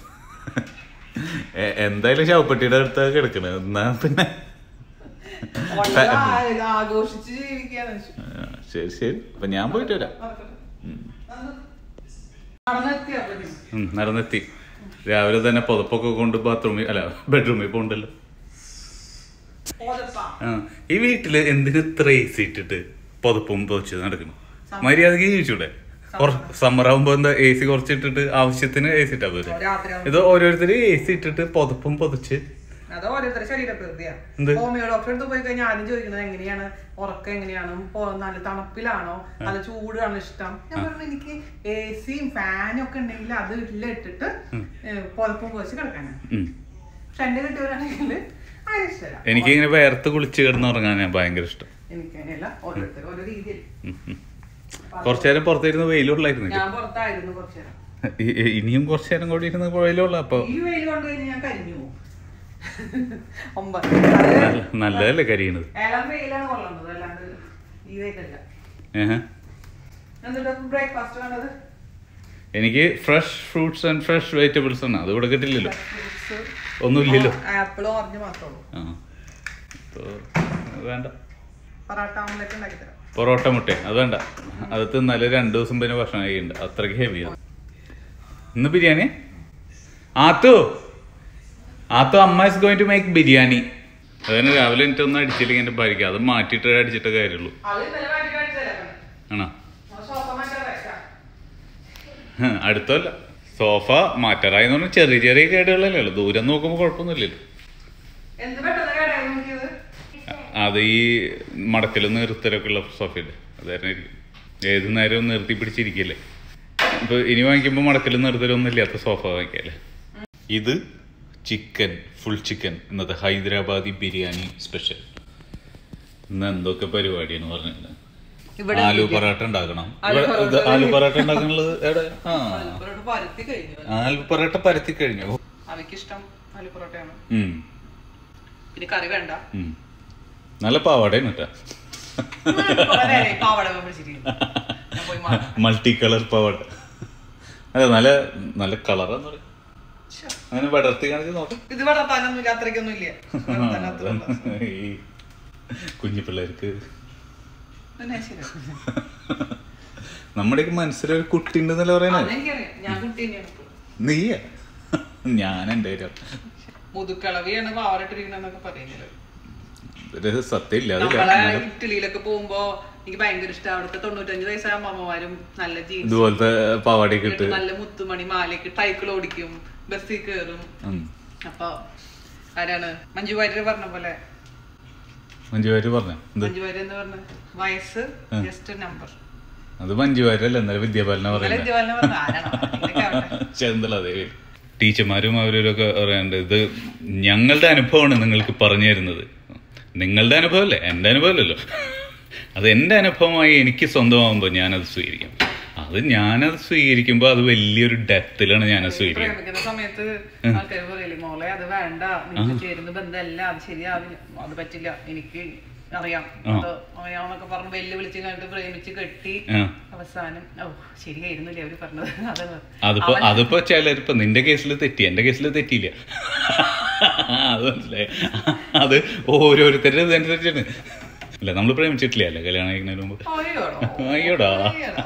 ഏ, എന്തായാലും ശവപ്പെട്ടിയുടെ അടുത്ത് കിടക്കണ എന്നാ പിന്നെ വളരെ ആ- ആഘോഷിച്ച് ജീവിക്കാന്ന് വെച്ചു ആ, ശരി ശരി അപ്പൊ ഞാൻ പോയിട്ട് വരാം നടക്കട്ടെ. ഉം. നടന്നെത്തിയപ്പോ നീ. ഉം, നടന്നെത്തി രാവിലെ തന്നെ പുതപ്പൊക്കെ കൊണ്ട് ബാത്റൂമിൽ അല്ല ബെഡ്റൂമിൽ പോകണ്ടല്ലോ ഓതപ്പാ. ആ ഈ വീട്ടില് എന്തിനു ഇത്ര എ സി ഇട്ടിട്ട് പുതപ്പും പുതച്ച് നടക്കണം മര്യാദക്ക് ജീവിച്ചൂടെ സമ്മർ ആവുമ്പോ എന്താ എ സി കുറച്ചിട്ടിട്ട് ആവശ്യത്തിന് എ സി ഇട്ടാ പോലെ രാത്രി ആവുമ്പോ. ഇത് ഓരോരുത്തര് എ സി ഇട്ടിട്ട് പുതപ്പും പുതച്ച് അത് ഓരോരുത്തരുടെ ശരീരപ്രകൃതിയാ എന്ത്? ഹോമിയോ ഡോക്ടറെ അടുത്ത് പോയി കഴിഞ്ഞാൽ ആദ്യം ചോദിക്കുന്നത് എങ്ങനെയാണ് ഉറക്കം എങ്ങനെയാണ് പോ- നല്ല തണുപ്പിലാണോ നല്ല ചൂടാണോ ഇഷ്ടം ഞാൻ പറഞ്ഞു എനിക്ക് എ സിയും ഫാനും ഒക്കെ ഉണ്ടെങ്കിൽ അത് വീട്ടിൽ ഇട്ടിട്ട് പുതപ്പും പോച്ച് കിടക്കാനാണ് ഉം. പക്ഷെ എന്റെ കിട്ടിയവരാണെങ്കിൽ അങ്ങനെ ഇഷ്ടമല്ല എനിക്ക് ഇങ്ങനെ വേർത്ത് കുളിച്ച് കിടന്നുറങ്ങാൻ ഞാൻ ഭയങ്കര ഇഷ്ടം എനിക്ക് അങ്ങനെയല്ല ഓരോരുത്തർ ഓരോ രീതിയിൽ ഉം, ഉം. കുറച്ചു നേരം പുറത്തിരുന്ന് വെയിലുള്ളായിരുന്നു ഞാൻ പുറത്തായിരുന്നു കുറച്ചു നേരം ഇ- ഇ- ഇനിയും കുറച്ചു നേരം കൂടി ഇരുന്ന് വെയിലുള്ള അപ്പൊ ഈ വെയിൽ കൊണ്ട് കഴിഞ്ഞ് ഞാൻ കരിഞ്ഞു പോകും ഒമ്പത് നല്ല- നല്ലതല്ലേ കരിയണത് ഏഴാം വെയിലാണ് കൊള്ളുന്നത് അല്ലാണ്ട് ഈ വെയിലല്ല ഏഹ് എന്നിട്ട് ബ്രേക്ക്ഫാസ്റ്റ് വേണ്ടത് എനിക്ക് fresh fruits and fresh vegetables ആണ് അത് ഇവിടെ കിട്ടില്ലല്ലോ ഒന്നുമില്ലല്ലോ ആപ്പിൾ ഓറഞ്ച് മാത്രമേ ഉള്ളൂ ആ ഇപ്പൊ വേണ്ട പൊറാട്ട ഓംലെറ്റ് ഉണ്ടാക്കി തരാം പൊറോട്ട മുട്ട അത് വേണ്ട അത് തിന്നാല് രണ്ടു ദിവസം പിന്നെ ഭക്ഷണം കഴിക്കണ്ട അത്രയ്ക്ക് ഹെവിയാണ് ഇന്ന് ബിരിയാണി ആത്തു ആത്തു Amma is going to make biryani അതിന് രാവിലെ എനിക്ക് ഒന്നും അടിച്ചില്ലെങ്കിൽ എൻ്റെ ഭാര്യയ്ക്ക് അത് മാറ്റിയിട്ട് അടിച്ചിട്ടേ കാര്യമുള്ളൂ അത് ഇന്നലെ മാറ്റി കാണിച്ചു തരാം ആണോ സോഫ മാറ്റാറേ ഹ്, അടുത്തല്ല സോഫ മാറ്ററായി എന്ന് പറഞ്ഞാൽ ചെറിയ ചെറിയ കേടുകളല്ലേ ഉള്ളൂ ദൂരം നോക്കുമ്പോൾ കുഴപ്പമൊന്നുമില്ലല്ലോ എന്ത് പെട്ടെന്ന് കേടായി നോക്കിയത് അത് ഈ മടക്കലും നിർത്തലൊക്കെ ഉള്ള സോഫയല്ലേ അത് തന്നെ ഇരിക്കും ഏത് നേരവും നിർത്തി പിടിച്ചിരിക്കല്ലേ ഇപ്പൊ ഇനി വാങ്ങിക്കുമ്പോൾ മടക്കലും നിർത്തലൊന്നും ഇല്ലാത്ത സോഫ വാങ്ങിക്കല്ലേ ഇത് ചിക്കൻ ഫുൾ ചിക്കൻ ഇന്നത്തെ ഹൈദരാബാദി ബിരിയാണി സ്പെഷ്യൽ ഇന്ന് എന്തൊക്കെ പരിപാടിയാണ് പറഞ്ഞത് ഇവിടെ ആലു പൊറോട്ട ഉണ്ടാക്കണം ഇവിടെ ഇത് ആലു പൊറോട്ട ഉണ്ടാക്കാനുള്ളത് എവിടെ ആ പൊറോട്ട പരുത്തി കഴിഞ്ഞു ആലു പൊറോട്ട പരത്തി കഴിഞ്ഞു അവയ്ക്ക് ഇഷ്ടം ആലു പൊറോട്ടയാണ് ഉം, പിന്നെ കറി വേണ്ട ഉം. നല്ല പാവാടയാണ് കേട്ടാ കുറെ നേരമായി പാവാട പിടിച്ചിരിക്കുന്നു ഞാൻ പോയി മാറാം മൾട്ടി കളർ പാവാട അല്ല നല്ല നല്ല കളറാന്ന് പറയും അങ്ങനെ പടർത്തി കാണിച്ച് നോക്കാം ഇത് വളർത്താനൊന്നും ഇല്ല അത്രയ്ക്കൊന്നും ഇല്ല വളർത്താൻ അത്ര ഇല്ല. ഈ കുഞ്ഞു പിള്ളേർക്ക് പിന്നെ ശരി നമ്മുടെയൊക്കെ മനസ്സിലൊരു കുട്ടി ഉണ്ടെന്നല്ല പറയണേ അതെനിക്കറിയാം ഞാൻ കുട്ടി തന്നെയാണ് ഇപ്പോഴും. നീയാ ഞാൻ എൻ്റെ ഒരു മുതുക്കളവിയാണ് പാവറിട്ടിരിക്കണെന്നൊക്കെ പറയുന്നത് ഒരു സത്യം ഇല്ല നമ്മളെ അതില്ല ഇറ്റലിയിലൊക്കെ പോകുമ്പോ എനിക്ക് ഭയങ്കര ഇഷ്ടം അവിടുത്തെ തൊണ്ണൂറ്റഞ്ച് വയസ്സായ അമ്മമാരും നല്ല ജീൻസ് ഇതുപോലത്തെ പാവാടിയൊക്കെ ഇട്ട് നല്ല മുത്തുമണി മാലയ്ക്ക് ടൈക്കിൾ ഓടിക്കും ബസ്സിൽ കയറും ഉം. അപ്പൊ ആരാണ് മഞ്ജു വാര്യർ പറഞ്ഞ പോലെ മഞ്ജു വാര്യർ പറഞ്ഞു എന്ത് മഞ്ജു വാര്യർ എന്ന് പറഞ്ഞ വയസ്സ് ജസ്റ്റ് നമ്പർ അത് മഞ്ജു വാര്യല്ല എന്നാലും വിദ്യാപാലന പറയുന്നത് ജവാലിനെ പറഞ്ഞ ആരാണോ ഇതൊക്കെ ആവട്ടെ. ചെന്തല ദേവി ടീച്ചർമാരും അവരൊക്കെ പറയാറുണ്ട് ഇത് ഞങ്ങളുടെ അനുഭവമാണ് നിങ്ങൾക്ക് പറഞ്ഞു തരുന്നത് നിങ്ങളുടെ അനുഭവമല്ലേ എൻ്റെ അനുഭവമല്ലല്ലോ അത് എൻ്റെ അനുഭവമായി എനിക്ക് സ്വന്തമാകുമ്പോൾ ഞാനത് സ്വീകരിക്കും അത് ഞാനത് സ്വീകരിക്കുമ്പോൾ അത് വലിയൊരു ഡെപ്തിലാണ് ഞാനത് സ്വീകരിക്കുന്നത് പ്രേമിക്കുന്ന സമയത്ത് ആൾക്കാർ പറയില്ലേ മോളെ അത് വേണ്ട നിനക്ക് ചേരുന്ന ബന്ധമല്ല അത് ശരിയാവില്ല അത് പറ്റില്ല എനിക്ക് അറിയാം അത് അറിയാമെന്നൊക്കെ പറഞ്ഞ് വെല്ലുവിളിച്ച് കണ്ടിട്ട് പ്രേമിച്ച് കെട്ടി ആ അവസാനം ഓ ശരിയായിരുന്നില്ലേ അവര് പറഞ്ഞത് അതാണ് അതിപ്പോ അതിപ്പോ ചിലരിപ്പോ നിന്റെ കേസിൽ തെറ്റി എന്റെ കേസിൽ തെറ്റിയില്ല അത് മനസ്സിലായി അത് ഓരോരുത്തരുടെ ഇതനുസരിച്ചാണ് അല്ല നമ്മൾ പ്രേമിച്ചിട്ടില്ല അല്ലേ കല്യാണം കഴിക്കുന്നതിന് മുമ്പ് അയ്യോടോ അയ്യോടാ അയ്യോടാ.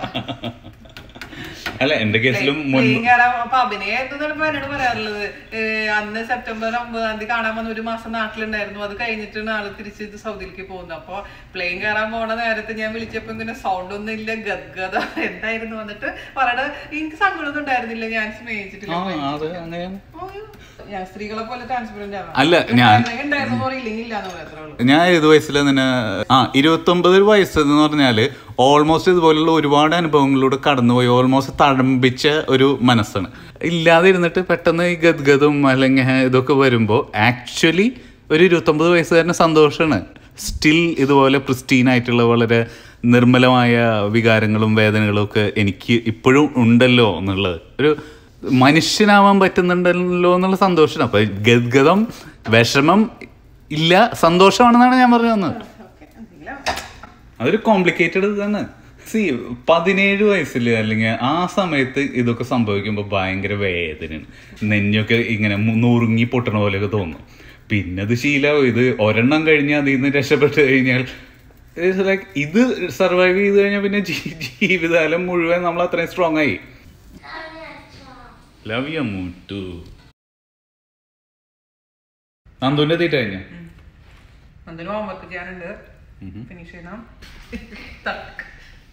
അല്ല എന്റെ കേസിലും മുൻപ് പ്ലെയിൻ കയറാൻ അപ്പൊ അഭിനയം എന്താണ് ഇപ്പൊ എന്നോട് പറയാറുള്ളത് ഏഹ് അന്ന് സെപ്റ്റംബർ ഒമ്പതാം തീയതി കാണാൻ വന്ന ഒരു മാസം നാട്ടിലുണ്ടായിരുന്നു അത് കഴിഞ്ഞിട്ടാണ് ആള് തിരിച്ച് ഇത് സൗദിയിലേക്ക് പോകുന്നത് അപ്പൊ പ്ലെയിൻ കയറാൻ പോണ നേരത്ത് ഞാൻ വിളിച്ചപ്പോ ഇങ്ങനെ സൗണ്ട് ഒന്നും ഇല്ല ഗദ്ഗത എന്തായിരുന്നു വന്നിട്ട് പറയണ എനിക്ക് സങ്കടമൊന്നും ഉണ്ടായിരുന്നില്ല ഞാൻ സ്നേഹിച്ചിട്ടില്ല ആ അത് അങ്ങനെയാണ് അയ്യോ. ഞാൻ സ്ത്രീകളെ പോലെ ട്രാൻസ്പെറന്റ് ആവാം അല്ല, ഞാൻ- ഉണ്ടായിരുന്നു പറയില്ലെങ്കിൽ ഇല്ലാന്ന് പറയാം അത്രേ ഉള്ളൂ ഞാൻ ഏത് വയസ്സിൽ തന്നെ ആ ഇരുപത്തൊമ്പത് വയസ്സ് എന്ന് പറഞ്ഞാല് ഓൾമോസ്റ്റ് ഇതുപോലുള്ള ഒരുപാട് അനുഭവങ്ങളിലൂടെ കടന്നുപോയി ഓൾമോസ്റ്റ് തഴമ്പിച്ച ഒരു മനസ്സാണ് ഇല്ലാതെ ഇരുന്നിട്ട് പെട്ടെന്ന് ഈ ഗദ്ഗതും അല്ലെങ്കിൽ ഇതൊക്കെ വരുമ്പോൾ ആക്ച്വലി ഒരു ഇരുപത്തൊമ്പത് വയസ്സുകാരന് സന്തോഷമാണ് സ്റ്റിൽ ഇതുപോലെ പ്രിസ്റ്റീൻ ആയിട്ടുള്ള വളരെ നിർമ്മലമായ വികാരങ്ങളും വേദനകളും ഒക്കെ എനിക്ക് ഇപ്പോഴും ഉണ്ടല്ലോ എന്നുള്ളത് ഒരു മനുഷ്യനാവാൻ പറ്റുന്നുണ്ടല്ലോ എന്നുള്ള സന്തോഷമാണ് അപ്പൊ ഗദ്ഗതം വിഷമം ഇല്ല സന്തോഷമാണെന്നാണ് ഞാൻ പറഞ്ഞു വന്നത് ഓക്കെ എന്തെങ്കിലും അതൊരു കോംപ്ലിക്കേറ്റഡ് തന്നെ സി പതിനേഴ് വയസ്സിൽ അല്ലെങ്കിൽ ആ സമയത്ത് ഇതൊക്കെ സംഭവിക്കുമ്പോൾ ഭയങ്കര വേദനയാണ് നെഞ്ഞൊക്കെ ഇങ്ങനെ മു- നുറുങ്ങി പൊട്ടണ പോലെയൊക്കെ തോന്നും പിന്നെ അത് ശീലമാവും ഇത് ഒരെണ്ണം കഴിഞ്ഞാൽ അതിൽ നിന്ന് രക്ഷപ്പെട്ട് കഴിഞ്ഞാൽ ലൈക്ക് ഇത് സർവൈവ് ചെയ്ത് കഴിഞ്ഞാൽ പിന്നെ ജീ- ജീവിതകാലം മുഴുവൻ നമ്മൾ അത്രയും സ്ട്രോങ് ആയി ലവ് യു മുട്ടു നന്ദുവിന്റെ തീറ്റ കഴിഞ്ഞ എന്തെങ്കിലും ഹോംവർക്ക് ചെയ്യാനുണ്ട് ഫിനിഷ് ചെയ്യണം തക്ക്.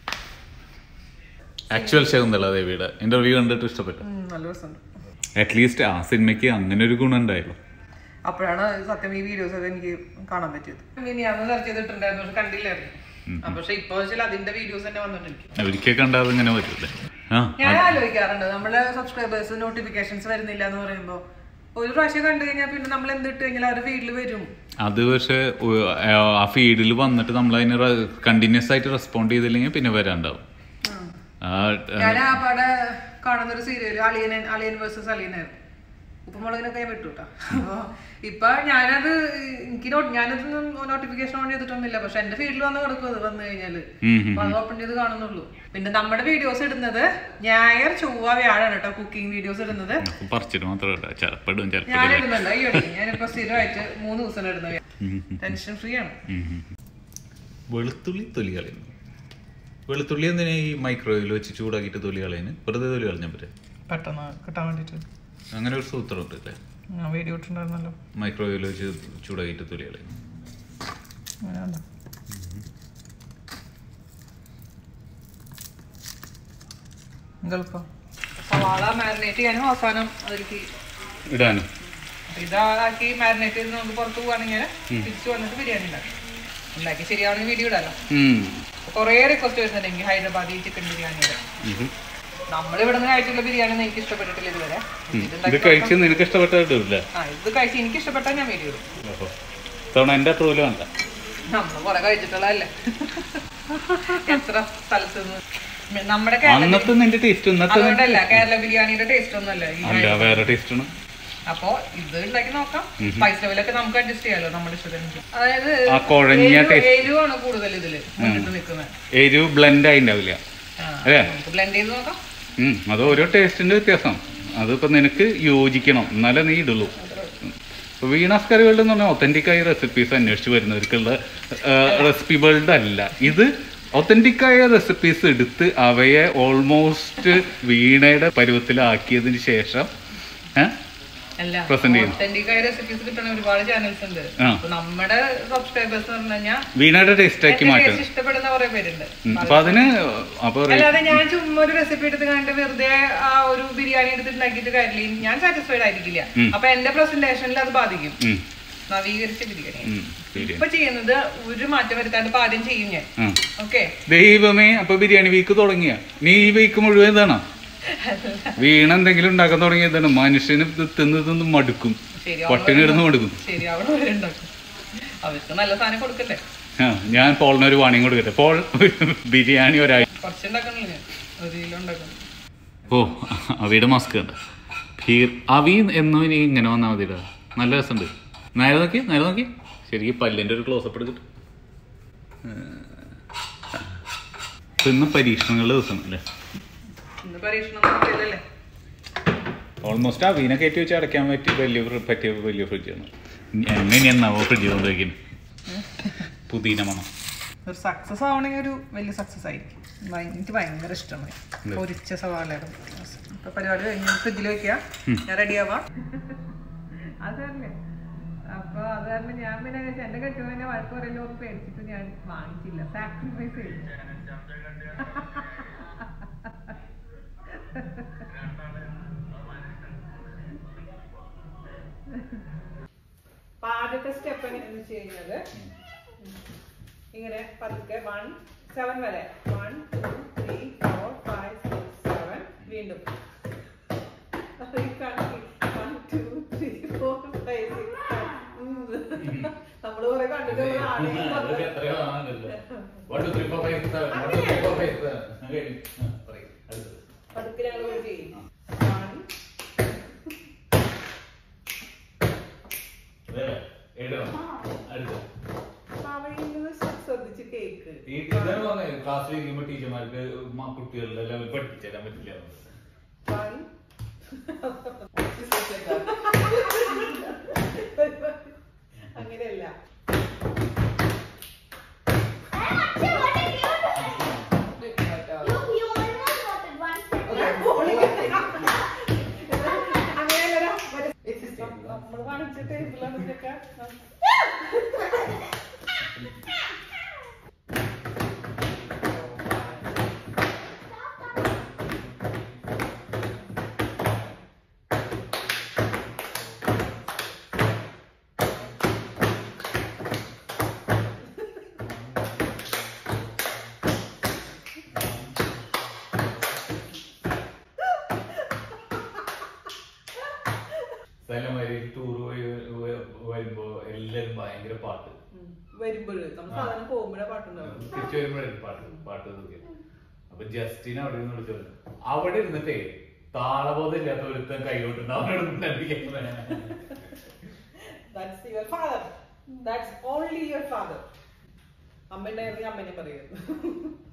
ആക്ച്വൽ ശകുന്തള ദേവിയുടെ ഇന്റർവ്യൂ കണ്ടിട്ട് ഇഷ്ടപ്പെട്ടു ഉം, നല്ല രസമുണ്ട് അറ്റ്ലീസ്റ്റ് ആ സിനിമയ്ക്ക് അങ്ങനെ ഒരു ഗുണം ഉണ്ടായല്ലോ അപ്പോഴാണ് സത്യം ഈ വീഡിയോസ് ഒക്കെ എനിക്ക് കാണാൻ പറ്റിയത് ഇനി അന്ന് സെർച്ച് ചെയ്തിട്ടുണ്ടായിരുന്നു പക്ഷെ കണ്ടില്ലായിരുന്നു അപ്പൊ പക്ഷെ ഇപ്പൊ വെച്ചാൽ അതിന്റെ വീഡിയോസ് തന്നെ വന്നിട്ടിരിക്കും ഒരിക്കൽ കണ്ടാൽ ഇങ്ങനെ പറ്റില്ലേ ആ ഞാൻ ആലോചിക്കാറുണ്ട് നമ്മുടെ സബ്സ്ക്രൈബേഴ്സ് നോട്ടിഫിക്കേഷൻസ് വരുന്നില്ല എന്ന് പറയുമ്പോ ഒരു പ്രാവശ്യം കണ്ടു കഴിഞ്ഞാൽ പിന്നെ നമ്മൾ എന്തിട്ട് കഴിഞ്ഞാൽ അവരുടെ വീട്ടിൽ വരും അത് പക്ഷെ ഉ- ആ ഫീഡിൽ വന്നിട്ട് നമ്മൾ അതിന് കണ്ടിന്യൂസ് ആയിട്ട് റെസ്പോണ്ട് ചെയ്തില്ലെങ്കിൽ പിന്നെ വരാണ്ടാവും ആ ഞാൻ ആ പടെ കാണുന്ന ഒരു സീരിയൽ അളിയൻ അളിയൻ വേഴ്സസ് അളിയനായിരുന്നു ഉപ്പുമുളകിനൊക്കെ ഞാൻ വിട്ടു കേട്ടോ അപ്പൊ ഇപ്പൊ ഞാനത് എനിക്ക് നോ- ഞാനതൊന്നും നോട്ടിഫിക്കേഷൻ ഓൺ ചെയ്തിട്ടൊന്നുമില്ല പക്ഷെ എന്റെ ഫീൽഡിൽ വന്ന് കിടക്കും അത് വന്നു കഴിഞ്ഞാല് ഉം, അപ്പൊ അത് ഓപ്പൺ ചെയ്ത് കാണുന്നുള്ളൂ പിന്നെ നമ്മുടെ വീഡിയോസ് ഇടുന്നത് ഞായർ ചൊവ്വ വ്യാഴാണ് കേട്ടോ കുക്കിംഗ് വീഡിയോസ് ഇടുന്നത് പറിച്ചിട്ട് മാത്രം ഇടാം ചിലപ്പിടും ഞാൻ ചിലപ്പോൾ ഇടുന്നുണ്ട് ഈ ഇടയ്ക്ക് ഞാനിപ്പോ സ്ഥിരമായിട്ട് മൂന്ന് ദിവസം ഇടുന്നത് ടെൻഷൻ ഫ്രീ ആണ് വെളുത്തുള്ളി തൊലി കളയുന്നു വെളുത്തുള്ളി എന്തിനാ ഈ മൈക്രോവേവിൽ വെച്ച് ചൂടാക്കിയിട്ട് തൊലി കളയുന്നു വെറുതെ തൊലി കളഞ്ഞാൽ പറ്റും പെട്ടെന്ന് കിട്ടാൻ വേണ്ടിട്ട് അങ്ങനെ ഒരു സൂത്രം ഉണ്ട് അല്ലേ ഞാൻ വീഡിയോ ഇട്ടിട്ടുണ്ടായിരുന്നല്ലോ മൈക്രോവേവിൽ വെച്ച് ചൂടാക്കിയിട്ട് തൊലി കളയുന്നു അങ്ങനെ ഉണ്ടോ? എളുപ്പം സവാള മാരിനേറ്റ് ചെയ്യാനും അവസാനം അതിലേക്ക് ഇടാനും ഇതാക്കി മാരിനേറ്റ് ചെയ്ത് നമുക്ക് പുറത്ത് പോവാണെങ്കിൽ തിരിച്ചു വന്നിട്ട് ബിരിയാണി ഉണ്ടാക്കി ഉണ്ടാക്കി ശരിയാവണമെങ്കിൽ വീഡിയോ ഇടാലോ ഉം. കുറേ റിക്വസ്റ്റ് വരുന്നുണ്ടെങ്കിൽ ഹൈദരാബാദി ചിക്കൻ ബിരിയാണിയുടെ ഉം. നമ്മൾ ഇവിടെ നിന്ന് കഴിച്ചിട്ടുള്ള ബിരിയാണി ഒന്നും എനിക്ക് ഇഷ്ടപ്പെട്ടിട്ടില്ല ഇതുവരെ ഇത് ഇതുണ്ടാക്കി കഴിച്ച് നിനക്ക് ഇഷ്ടപ്പെട്ടിട്ടില്ല ആ ഇത് കഴിച്ച് എനിക്ക് ഇഷ്ടപ്പെട്ടാൽ ഞാൻ വീഡിയോ ഇടും ഓഹോ തവണ എൻ്റെ അപ്രൂവൽ വേണ്ട നമ്മൾ കുറെ കഴിച്ചിട്ടുള്ളതല്ലേ എത്ര സ്ഥലത്ത് നിന്ന് നമ്മുടെ കേരള അന്നത്തെ നിന്റെ ടേസ്റ്റ് ഇന്നത്തെ അതുകൊണ്ടല്ല കേരള ബിരിയാണിയുടെ ടേസ്റ്റ് ഒന്നുമല്ല ഈ അല്ല വേറെ ടേസ്റ്റ് ആണ് അപ്പോ ഇത് ഉണ്ടാക്കി നോക്കാം സ്പൈസ് ലെവലൊക്കെ നമുക്ക് അഡ്ജസ്റ്റ് ചെയ്യാലോ നമ്മുടെ ഇഷ്ടത്തിന് അതായത് ആ കുഴഞ്ഞ എരിവ്- taste. എരിവാണ് കൂടുതൽ ഇതില് മുന്നിട്ട് നിൽക്കുന്നത് എരിവ് ബ്ലെൻഡ് ആയിണ്ടാവില്ല അല്ലേ നമുക്ക് ബ്ലെൻഡ് ചെയ്ത് നോക്കാം ഉം, അത് ഓരോ ടേസ്റ്റിന്റെ വ്യത്യാസം അതിപ്പോ നിനക്ക് യോജിക്കണം എന്നാലേ നീ ഇടുള്ളൂ ഉം. വീണാസ് കറി വേൾഡ് എന്ന് പറഞ്ഞാൽ ഒത്തന്റിക് ആയ റെസിപ്പീസ് അന്വേഷിച്ച് വരുന്നവർക്കുള്ള റെസിപ്പി വേൾഡ് അല്ല ഇത് ഒത്തന്റിക് ആയ റെസിപ്പീസ് എടുത്ത് അവയെ ഓൾമോസ്റ്റ് വീണയുടെ പരുവത്തിലാക്കിയതിന് ശേഷം ഏഹ് അല്ല Present ചെയ്യുന്നു. authentic ആയ റെസിപ്പീസ് കിട്ടണ ഒരുപാട് ചാനൽസ് ഉണ്ട് ആ. അപ്പൊ നമ്മുടെ സബ്സ്ക്രൈബേഴ്സ് എന്ന് പറഞ്ഞു കഴിഞ്ഞാൽ വീണയുടെ ടേസ്റ്റ് ആക്കി മാറ്റുന്നത് ഇഷ്ടപ്പെടുന്ന കുറെ പേരുണ്ട് ഉം. അപ്പൊ അതിന് അപ്പൊ റേ- അല്ലാതെ ഞാൻ ചുമ്മാ ഒരു റെസിപ്പി എടുത്ത് കണ്ട് വെറുതെ ആ ഒരു ബിരിയാണി എടുത്തിട്ട് ഉണ്ടാക്കിയിട്ട് കാര്യമില്ല ഞാൻ സാറ്റിസ്ഫൈഡ് ആയിരിക്കില്ല അപ്പൊ എന്റെ പ്രസന്റേഷനിൽ അത് ബാധിക്കും ഉം, നവീകരിച്ച ബിരിയാണി ഉം, ശരി. ഇപ്പൊ ചെയ്യുന്നത് ഒരു മാറ്റം വരുത്താണ്ട് പാദ്യം ചെയ്യും ഞാൻ ആ. ഓക്കെ ദൈവമേ അപ്പൊ ബിരിയാണി വീക്ക് തുടങ്ങിയ നീ ഈ വീക്ക് മുഴുവൻ ഇതാണോ വീണ എന്തെങ്കിലും ഉണ്ടാക്കാൻ തുടങ്ങിയതാണ് മനുഷ്യന് ഇത് തിന്ന് തിന്ന് മടുക്കും ശരി പട്ടിണി ഇടുന്ന് മടുക്കും ശരി അവിടെ വരെ ഉണ്ടാക്കും അവർക്ക് നല്ല സാധനം കൊടുക്കണ്ടേ ആ ഞാൻ പോളിന് ഒരു വാണിയും കൊടുക്കട്ടെ പോൾ ബിരിയാണി ഒരാഴ്ച കുറച്ചുണ്ടാക്കണില്ല ഞാൻ ഒരു കിലോ ഉണ്ടാക്കണം ഓ അവിയുടെ മാസ്ക് ഉണ്ട് ഭീർ അവി എന്നും ഇനി ഇങ്ങനെ വന്നാൽ മതിടാ നല്ല രസമുണ്ട് നേരെ നോക്കി നേരെ നോക്കി ശരിക്കും പല്ലിൻ്റെ ഒരു ക്ലോസപ്പ് എടുത്തിട്ട് ഇന്ന് പരീക്ഷണങ്ങളുടെ ദിവസം അല്ലേ ഇന്ന് പരീക്ഷണം നടത്തിയതല്ലേ ഓൾമോസ്റ്റ് അവീനെ കയറ്റി വെച്ച് അടയ്ക്കാൻ പറ്റി വലിയ ഫ്രി- പറ്റിയ വലിയ ഫ്രിഡ്ജാണ് എങ്ങനെ എന്നാവോ ഫ്രിഡ്ജ് കൊണ്ടുവയ്ക്കുന്നു പുതിന മണം ഒരു സക്സസ് ആവണമെങ്കിൽ ഒരു വലിയ സക്സസ് ആയിരിക്കും ഭയ- എനിക്ക് ഭയങ്കര ഇഷ്ടമായി പൊരിച്ച സവാളയുടെ ഇപ്പൊ പരിപാടി കഴിഞ്ഞ് ഫ്രിഡ്ജിൽ വെക്കുക ഞാൻ റെഡി ആവാം അതല്ലേ അപ്പൊ അത് കാരണം ഞാൻ പിന്നെ വിചാരിച്ചു, എന്റെ കെട്ടുവിനെ വഴക്ക് പറയല്ലോ എന്ന് പേടിച്ചിട്ട് ഞാൻ വാങ്ങിച്ചില്ല സാക്രിഫൈസ് ചെയ്തു അപ്പൊ ആദ്യത്തെ സ്റ്റെപ്പ് എങ്ങനെയാന്ന് വെച്ച് കഴിഞ്ഞാല് ഇങ്ങനെ പതുക്കെ വൺ സെവൻ വരെ one two three four five six seven വീണ്ടും one two three four five six നമ്മള് കുറെ കണ്ടിട്ടുള്ളതാണ് പതുക്കെ ഞങ്ങൾ ചെയ്യും വൺ പറയുന്നത് ശ്രദ്ധിച്ച് കേക്ക് ക്ലാസ് വയ്ക്കുമ്പോ ടീച്ചർമാർക്ക് കുട്ടികളുടെ ലെവൽ പഠിപ്പിച്ചേരാൻ പറ്റില്ല വൺ അങ്ങനെയല്ല അങ്ങനെയല്ലടാ നമ്മൾ കാണിച്ച ടേബിളാണ് ഇതൊക്കെ സ്ഥലമാതിരി ടൂർ പോയി വരുമ്പോ എല്ലാരും ഭയങ്കര പാട്ട് വരുമ്പോഴ് നമ്മൾ സാധനം പോകുമ്പോഴേ പാട്ടുണ്ടാവും തിരിച്ചു വരുമ്പോഴായിരിക്കും പാട്ട് പാട്ട് നോക്കിയത് അപ്പൊ ജസ്റ്റിൻ അവിടെ നിന്ന് വിളിച്ചു പറഞ്ഞു. അവിടെ ഇരുന്നിട്ടേ താളബോധം ഇല്ലാത്ത ഒരുത്തൻ കൈകൊട്ടുണ്ട് അവിടെ That's your father. That's only your father. അമ്മ ഉണ്ടായിരുന്നെങ്കിൽ അമ്മനെ പറയുന്നു